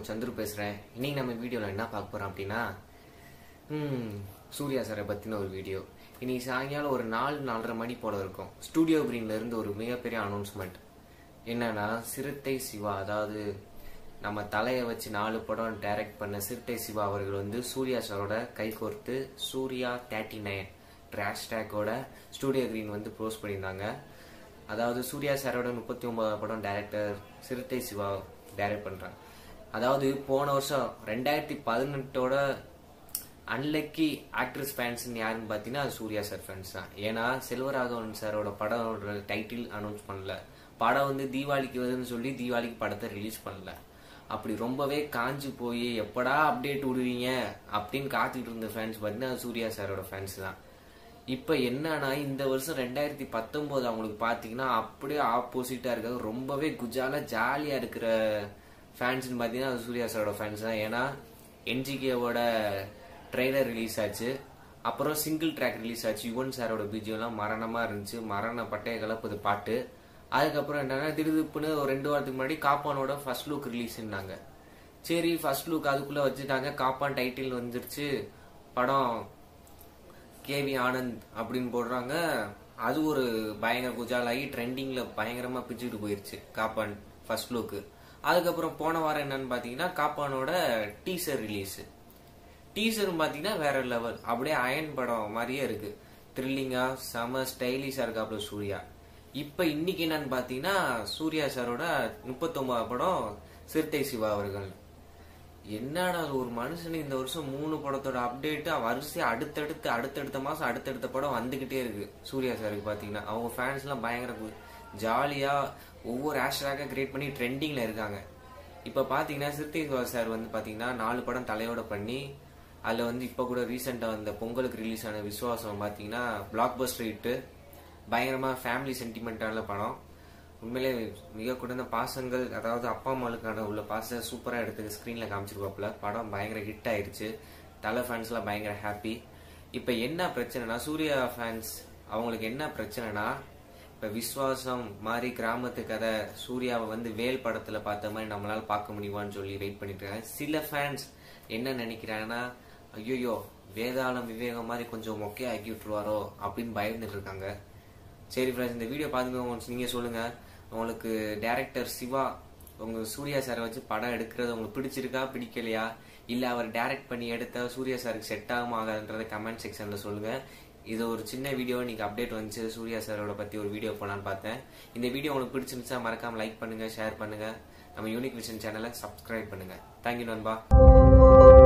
உங்கள் சந்துரு பேசுகிறேன் இன்னைக்கு நம்ம வீடியோவில் என்ன பார்க்க போகிறோம் அப்படின்னா ம், சூர்யா சாரை பற்றின ஒரு வீடியோ இன்னைக்கு சாயங்காலம் ஒரு நாலு நாலரை மணி போல இருக்கும் ஸ்டூடியோ கிரீன்ல இருந்து ஒரு மிகப்பெரிய அனௌன்ஸ்மெண்ட் என்னன்னா சிறுத்தை சிவா அதாவது நம்ம தலையை வச்சு நாலு படம் டைரக்ட் பண்ண சிறுத்தை சிவா அவர்கள் வந்து சூர்யா சாரோட கை கோர்த்து சூர்யா தேர்ட்டி நைன் ஹேஷ்டேக்கோட ஸ்டூடியோ கிரீன் வந்து ப்ரோஸ் பண்ணியிருந்தாங்க அதாவது சூர்யா சாரோட முப்பத்தி ஒன்பது படம் டைரக்டர் சிறுத்தை சிவா டைரக்ட் பண்றாங்க அதாவது போன வருஷம் ரெண்டாயிரத்தி பதினெட்டோட அன்லக்கி ஆக்ட்ரஸ் ஃபேன்ஸ் யாருன்னு பார்த்தீங்கன்னா அது சூர்யா சார் ஃபேன்ஸ் தான் ஏன்னா செல்வராகவன் சாரோட படத்தோட டைட்டில் அனௌன்ஸ் பண்ணல படம் வந்து தீபாவளிக்கு வருதுன்னு சொல்லி தீபாவளிக்கு படத்தை ரிலீஸ் பண்ணல அப்படி ரொம்பவே காஞ்சு போய் எப்படா அப்டேட் விடுவீங்க அப்படின்னு காத்துக்கிட்டு இருந்த ஃபேன்ஸ் பார்த்தீங்கன்னா அது சூர்யா சாரோட ஃபேன்ஸ் தான் இப்போ என்னன்னா இந்த வருஷம் ரெண்டாயிரத்தி பத்தொம்போது அவங்களுக்கு பார்த்தீங்கன்னா அப்படியே ஆப்போசிட்டாக இருக்காது ரொம்பவே குஜாலா ஜாலியாக இருக்கிற ஃபேன்ஸ்னு பார்த்தீங்கன்னா அது சூர்யா சாரோட ஃபேன்ஸ் தான் ஏன்னா என்ஜிகேவோட ட்ரெய்லர் ரிலீஸ் ஆச்சு அப்புறம் சிங்கிள் ட்ராக் ரிலீஸ் ஆச்சு யுவன் சாரோட பிஜிஎம்லாம் மரணமாக இருந்துச்சு மரண பட்டைய கலப்புது பாட்டு அதுக்கப்புறம் என்னன்னா திடுதுப்புன்னு ஒரு ரெண்டு வாரத்துக்கு முன்னாடி காப்பானோட ஃபர்ஸ்ட் லுக் ரிலீஸ்னாங்க சரி ஃபர்ஸ்ட் லுக் அதுக்குள்ளே வச்சுட்டாங்க காப்பான் டைட்டில் வந்துருச்சு படம் கேவி ஆனந்த் அப்படின்னு போடுறாங்க அது ஒரு பயங்கர குஜாலாகி ட்ரெண்டிங்ல பயங்கரமா பிச்சுட்டு போயிருச்சு காப்பான் ஃபர்ஸ்ட் லுக்கு அதுக்கப்புறம் போன வாரம் என்னன்னு பாத்தீங்கன்னா காப்பானோட டீசர் ரிலீஸ் டீசரும் பாத்தீங்கன்னா வேற லெவல் அப்படியே அயன் படம் மாதிரியே இருக்கு த்ரில்லிங்கா செம ஸ்டைலிஷா இருக்காப்ல சூர்யா இப்ப இன்னைக்கு என்னன்னு பாத்தீங்கன்னா சூர்யா சாரோட முப்பத்தொன்பது படம் சிறுத்தை சிவா அவர்கள் என்னடா அது ஒரு மனுஷனுக்கு இந்த வருஷம் மூணு படத்தோட அப்டேட் வரிசையா அடுத்தடுத்து அடுத்தடுத்த மாசம் அடுத்தடுத்த படம் வந்துகிட்டே இருக்கு சூர்யா சாருக்கு பாத்தீங்கன்னா அவங்க ஃபேன்ஸ் எல்லாம் பயங்கர கு- ஜாலியா ஒவ்வொரு ஹேஷ்டாக கிரியேட் பண்ணி ட்ரெண்டிங்ல இருக்காங்க இப்ப பாத்தீங்கன்னா சிறுத்தை சிவா சார் வந்து பாத்தீங்கன்னா நாலு படம் தலையோட பண்ணி அதுல வந்து இப்ப கூட ரீசெண்டா வந்த பொங்கலுக்கு ரிலீஸ் ஆன விசுவாசம் பாத்தீங்கன்னா பிளாக் பஸ்டர் ஹிட்டு பயங்கரமா ஃபேமிலி சென்டிமெண்டான படம் உண்மையிலே மிக குறைந்த பாசங்கள் அதாவது அப்பா அம்மாளுக்கான உள்ள பாச சூப்பரா எடுத்து ஸ்கிரீன்ல காமிச்சிருப்பாப்புல படம் பயங்கர ஹிட் ஆயிருச்சு தலை ஃபேன்ஸ்லாம் பயங்கர ஹாப்பி இப்ப என்ன பிரச்சனைனா சூர்யா ஃபேன்ஸ் அவங்களுக்கு என்ன பிரச்சனைனா இப்ப விஸ்வாசம் மாதிரி கிராமத்து கதை சூர்யாவை வந்து வேல் படத்துல பார்த்த மாதிரி நம்மளால பார்க்க முடியுமான்னு சொல்லி வெயிட் பண்ணிட்டு இருக்காங்க சில ஃபேன்ஸ் என்ன நினைக்கிறாங்கன்னா ஐயோ வேதாளம் விவேகம் மாதிரி கொஞ்சம் மொக்கையா ஆக்கி விட்டுருவாரோ அப்படின்னு பயந்துட்டு இருக்காங்க சரி ஃப்ரெண்ட்ஸ் இந்த வீடியோ பார்த்துங்க நீங்க சொல்லுங்க உங்களுக்கு டைரக்டர் சிவா உங்க சூர்யா சாரை வச்சு படம் எடுக்கிறது உங்களுக்கு பிடிச்சிருக்கா பிடிக்கலையா இல்ல அவர் டைரக்ட் பண்ணி எடுத்த சூர்யா சாருக்கு செட் ஆகுமா ஆகாதுன்றத கமெண்ட் செக்ஷன்ல சொல்லுங்க இது ஒரு சின்ன வீடியோ நீங்க அப்டேட் வந்துச்சு சூர்யா சாரோட பத்தி ஒரு வீடியோ போலான்னு பார்த்தேன் இந்த வீடியோ உங்களுக்கு பிடிச்சிருந்துச்சா மறக்காம லைக் பண்ணுங்க ஷேர் பண்ணுங்க நம்ம யூனிக் விஷன் சேனலை சப்ஸ்கிரைப் பண்ணுங்க தேங்க்யூ நண்பா